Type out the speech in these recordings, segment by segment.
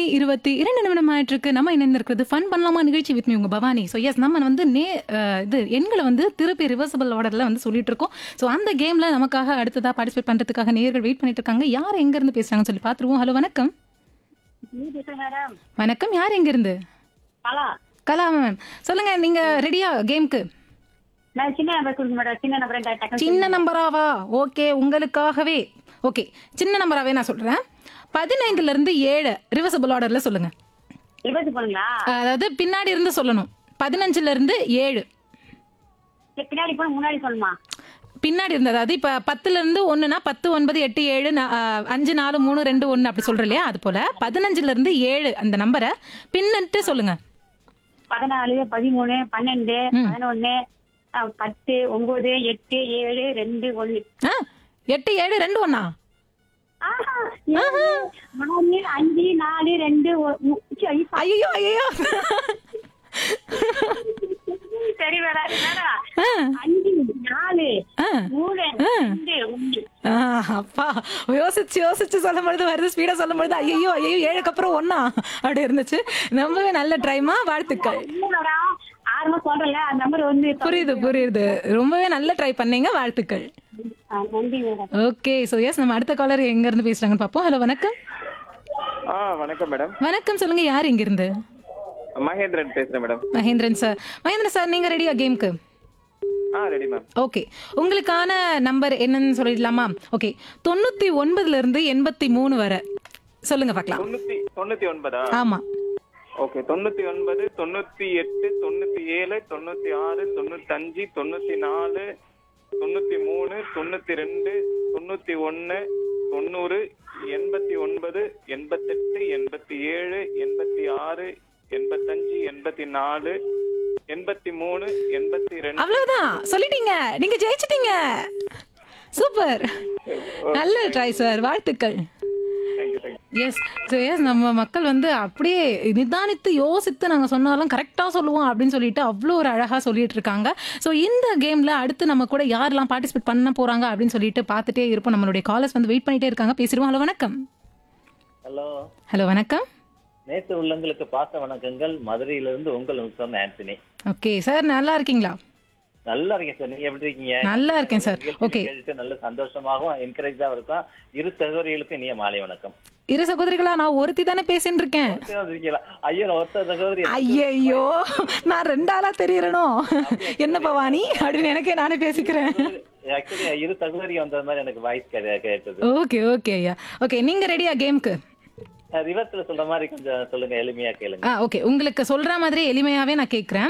இருபத்தி இரண்டு நிமிடம் ஆயிட்டு இருக்கு நம்ம இணைந்திருக்கிறது ஃபன் பண்ணலாமா நிகழ்ச்சி வித் உங்க பவானி ஸோ எஸ் நம்ம வந்து நே அஹ், இது எண்களை வந்து திருப்பி ரிவர்சபிள் ஆர்டர்ல வந்து சொல்லிட்டு இருக்கோம் ஸோ அந்த கேம்ல நமக்காக அடுத்ததா பார்ட்டிசிபேட் பண்றதுக்காக நேயர்கள் வெயிட் பண்ணிட்டு இருக்காங்க யார் எங்க இருந்து பேசுறாங்கன்னு சொல்லி பார்த்துருவோம் ஹலோ வணக்கம் நீ பேசுற மேடம் வணக்கம் யார் எங்க இருந்து கலா கலா மேம் சொல்லுங்க நீங்க ரெடியா கேம்க்கு நான் சின்ன நம்பர் கொடுங்க மேடம் சின்ன நம்பர் டக்குனு சின்ன நம்பராவா ஓகே உங்களுக்காகவே ஓகே சின்ன நம்பராவே நான் சொல்றேன் பதினைந்துல இருந்து ஏழு ரிவர்சபிள் ஆர்டர்ல சொல்லுங்க இருபது போனுங்களா அதாவது பின்னாடி இருந்து சொல்லணும் பதினஞ்சுல இருந்து ஏழு இல்ல, பின்னாடி போன முன்னாடி சொல்லணுமா பின்னாடி இருந்து அதாவது இப்ப பத்துல இருந்து ஒண்ணுனா பத்து ஒன்பது எட்டு ஏழு நா- ஆஹ், அஞ்சு நாலு மூணு ரெண்டு ஒண்ணு அப்படி சொல்றோம் இல்லையா அது போல பதினஞ்சுல இருந்து ஏழு அந்த நம்பரை பின்னிட்டு சொல்லுங்க பதினாலு பதிமூணு பன்னெண்டு பதினொன்னு அஹ், பத்து ஒன்பது எட்டு ஏழு ரெண்டு ஒண்ணு ஆ எட்டு ஏழு ரெண்டு ஒண்ணா ஆஹா, ஏழு, நாலு அஞ்சு நாலு ரெண்டு ஒ- மு- ச்சீ, ஐயோ, ஐயோ ஐயோ சரி மேடம் மேடம் ஆ, அஞ்சு நாலு ஆ. மூணு ரெண்டு ஒண்ணு ஆ, அப்பா யோசிச்சு யோசிச்சு சொல்லும் பொழுது வருது ஸ்பீடா சொல்லும் பொழுது ஐயோ ஐயோ ஏழுக்கு அப்புறம் ஒண்ணா அப்படி இருந்துச்சு ரொம்பவே நல்ல ட்ரைமா வாழ்த்துக்கள் இல்ல மேடம் ஆறுமா சொல்றேன்ல அந்த நம்பர் வந்து புரியுது புரியுது ரொம்பவே நல்ல ட்ரை பண்ணீங்க வாழ்த்துக்கள் ஆ, நன்றி மேடம் ஓகே ஸோ எஸ் நம்ம அடுத்த காலர் எங்க இருந்து பேசுறாங்கன்னு பார்ப்போம் ஹலோ வணக்கம் ஆ வணக்கம் மேடம் வணக்கம் சொல்லுங்க யார் இங்க இருந்து மகேந்திரன் பேசுறேன் madam Mahendran sir Mahendran sir நீங்க ரெடியா கேம்க்கு ஆ ரெடி மேம் ஓகே உங்களுக்கான நம்பர் என்னன்னு சொல்லிடலாமா ஓகே தொண்ணூத்தி ஒன்பதுல இருந்து எண்பத்தி மூணு வரை சொல்லுங்க பார்க்கலாம் தொண்ணூத்தி தொண்ணூத்தி ஒன்பதா ஆமா ஓகே தொண்ணூத்தி ஒன்பது தொண்ணூத்தி எட்டு தொண்ணூத்தி ஏழு தொண்ணூத்தி ஆறு தொண்ணூத்தஞ்சு தொண்ணூத்தி நாலு தொண்ணூத்தி மூணு தொண்ணூத்தி ரெண்டு தொண்ணூத்தி ஒன்னு தொண்ணூறு எண்பத்தி ஒன்பது எண்பத்தெட்டு எண்பத்தி ஏழு எண்பத்தி ஆறு எண்பத்தஞ்சு எண்பத்தி நாலு எண்பத்தி மூணு எண்பத்தி ரெண்டு அவ்வளவுதான் சொல்லிட்டீங்க நீங்க ஜெயிச்சிட்டீங்க சூப்பர் நல்ல ட்ரை சார் வாழ்த்துக்கள் thank you thank you yes so yes நம்ம மக்கள் வந்து அப்படியே நிதானித்து யோசித்து நாங்கள் சொன்னாலும் கரெக்டாக சொல்லுவோம் அப்படின்னு சொல்லிட்டு அவ்வளோ ஒரு அழகாக சொல்லிட்டு இருக்காங்க ஸோ இந்த கேமில் அடுத்து நம்ம கூட யாரெல்லாம் பார்ட்டிசிபேட் பண்ண போகிறாங்க அப்படின்னு சொல்லிட்டு பார்த்துட்டே இருப்போம் நம்மளுடைய காலர்ஸ் வந்து வெயிட் பண்ணிட்டே இருக்காங்க பேசிடுவோம் ஹலோ வணக்கம் ஹலோ ஹலோ வணக்கம் நேற்று உள்ளங்களுக்கு பாச வணக்கங்கள் மதுரையிலிருந்து உங்கள் உத்தம் ஆண்டனி ஓகே சார் நல்லா இருக்கீங்களா நல்லா இருக்கேன் சார் நீங்க எப்படி இருக்கீங்க நல்லா இருக்கேன் சார் நிகழ்ச்சியை ஓகே கேட்டுட்டு நல்ல சந்தோஷமாகவும் என்கரேஜா இருக்கும் இரு சகோதரிகளுக்கும் இனிய மாலை வணக்கம் இரு சகோதரிகளா நான் ஒருத்தி தானே பேசின்னு இருக்கேன் ஒருத்தர் வந்திருக்கீங்களா? ஐயோ நான் ஒருத்தர் சகோதரி ஐயையோ நான் ரெண்டாளா தெரியறணும் என்ன பவானி அப்படின்னு எனக்கே நானே பேசிக்கிறேன் ஆக்சுவலி இரு சகோதரி வந்த மாதிரி எனக்கு வாய்ஸ் கேட்டது ஓகே ஓகே ஐயா ஓகே நீங்க ரெடியா கேம்க்கு ரிவர்ஸ்ல சொல்ற மாதிரி கொஞ்சம் சொல்லுங்க எளிமையா கேளுங்க ஆ ஓகே உங்களுக்கு சொல்ற மாதிரி எளிமையாவே நான் கேட்குறேன்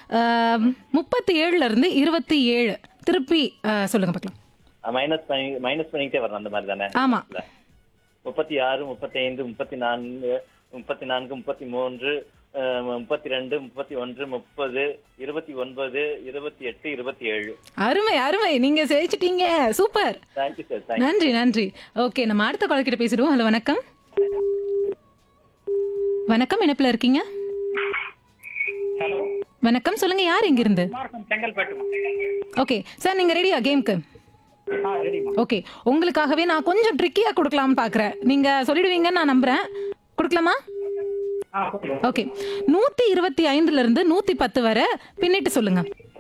முப்பத்தி ஏழுல இருந்து இருபத்தி ஏழு திருப்பி ஆ, சொல்லுங்க பார்க்கலாம் மைனஸ் பண்ணி மைனஸ் பண்ணிக்கிட்டே வரணும் அந்த மாதிரி தானே ஆமா முப்பத்தி ஆறு முப்பத்தி ஐந்து முப்பத்தி நான்கு முப்பத்தி நான்கு முப்பத்தி மூன்று அஹ், முப்பத்தி ரெண்டு முப்பத்தி ஒன்று முப்பது இருபத்தி ஒன்பது இருபத்தி எட்டு இருபத்தி ஏழு அருமை அருமை நீங்க ஜெயிச்சிட்டீங்க சூப்பர் தேங்க்யூ சார் தேங்க்யூ நன்றி நன்றி ஓகே நம்ம அடுத்த கால் கிட்ட பேசிடுவோம் ஹலோ வணக்கம் வணக்கம் இணைப்புல இருக்கீங்க வணக்கம் சொல்லுங்க யார் இங்க இருந்து ஓகே சார் நீங்க ரெடியா கேம்க்கு ஓகே உங்களுக்காகவே நான் கொஞ்சம் ட்ரிக்கியா கொடுக்கலாம்னு பாக்குறேன் நீங்க சொல்லிடுவீங்கன்னு நான் நம்புறேன் கொடுக்கலாமா ஓகே நூத்தி இருபத்தி ஐந்துல இருந்து நூத்தி பத்து வரை பின்னிட்டு சொல்லுங்க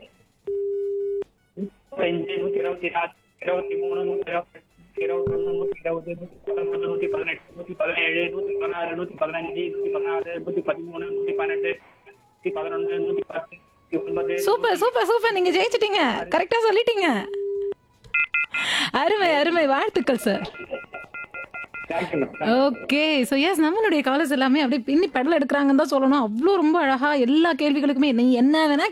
அஞ்சு நூத்தி இருபத்தி நாலு இருபத்தி மூணு நூத்தி இருபத்தி இருபத்தொன்னு நூத்தி இருபது நூத்தி பதினொன்று நூத்தி பதினெட்டு நூத்தி பதினேழு நூத்தி பதினாறு நூத்தி பதினஞ்சு நூத்தி பதினாறு நூத்தி பதிமூணு நூத்தி பன்னெண்டு நூத்தி பதினொன்று நூத்தி பத்து நூத்தி ஒன்பது சூப்பர் சூப்பர் சூப்பர் நீங்க ஜெயிச்சிட்டீங்க கரெக்டா சொல்லிட்டீங்க அருமை அருமை வாழ்த்துக்கள் சார் ஓகே ஸோ எஸ் நம்மளுடைய காலேஜ் எல்லாமே அப்படியே பின்னி பெடல் எடுக்கிறாங்கன்னு தான் சொல்லணும் அவ்வளோ ரொம்ப அழகா எல்லா கேள்விகளுக்குமே நீ என்ன வேணா